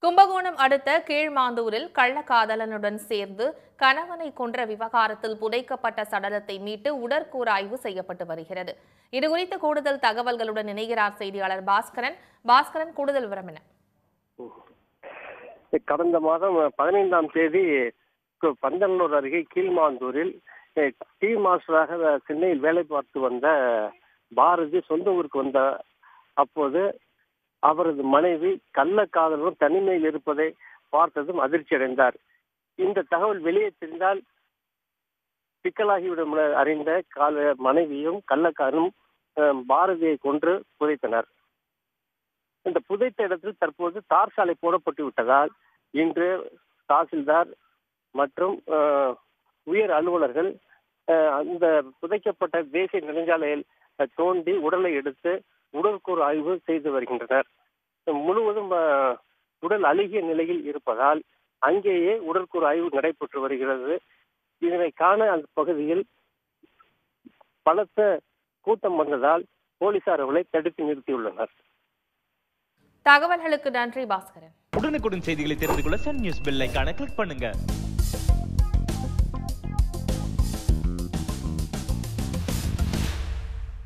கும்பகோணம் அடுத்த கீழ்மாந்தூரில் கள்ளக்காதலனுடன் சேர்ந்து கணவனை கொன்ற விவகாரத்தில் புதைக்கப்பட்ட சடலத்தை மீட்டு உடற்கூறாய்வு செய்யப்பட்டு வருகிறது இதுகுறித்த கூடுதல் தகவல்களுடன் இணைகிறார் செய்தியாளர் பாஸ்கரன் பாஸ்கரன் கூடுதல் விவரம் என்ன கடந்த மாதம் பதினைந்தாம் தேதி கு- பந்தல்லூர் அருகே கீழ்மாந்தூரில் அஹ், டீ மாஸ்டராக அஹ், சென்னையில் வேலை பார்த்து வந்த பாரதி சொந்த ஊருக்கு வந்த அப்போது அவரது மனைவி கள்ளக்காதலுடன் தனிமையில் இருப்பதை பார்த்ததும் அதிர்ச்சி அடைந்தார் இந்த தகவல் வெளியே தெரிந்தால் சிக்கலாகிவிடும் என அறிந்த கால மனைவியும் கள்ளக்காரனும் அஹ், பாரதியை கொன்று புதைத்தனர் இந்த புதைத்த இடத்தில் தற்போது தார் சாலை போடப்பட்டு விட்டதால் இன்று தாசில்தார் மற்றும் அஹ், உயர் அலுவலர்கள் அஹ், அந்த புதைக்கப்பட்ட தேசிய நெடுஞ்சாலையில் அஹ், தோண்டி உடலை எடுத்து உடற்கூறு ஆய்வு செய்து வருகின்றனர் முழுவதும் அஹ், உடல் அழுகிய நிலையில் இருப்பதால் அங்கேயே உடற்கூறு ஆய்வு நடைபெற்று வருகிறது இதனை காண அந்த பகுதியில் பலத்த கூட்டம் வந்ததால் போலீசார் அவர்களை தடுத்து நிறுத்தியுள்ளனர் தகவல்களுக்கு நன்றி பாஸ்கரன் உடனுக்குடன் செய்திகளை தெரிந்து கொள்ள சன் நியூஸ் பெல் ஐகானை கிளிக் பண்ணுங்க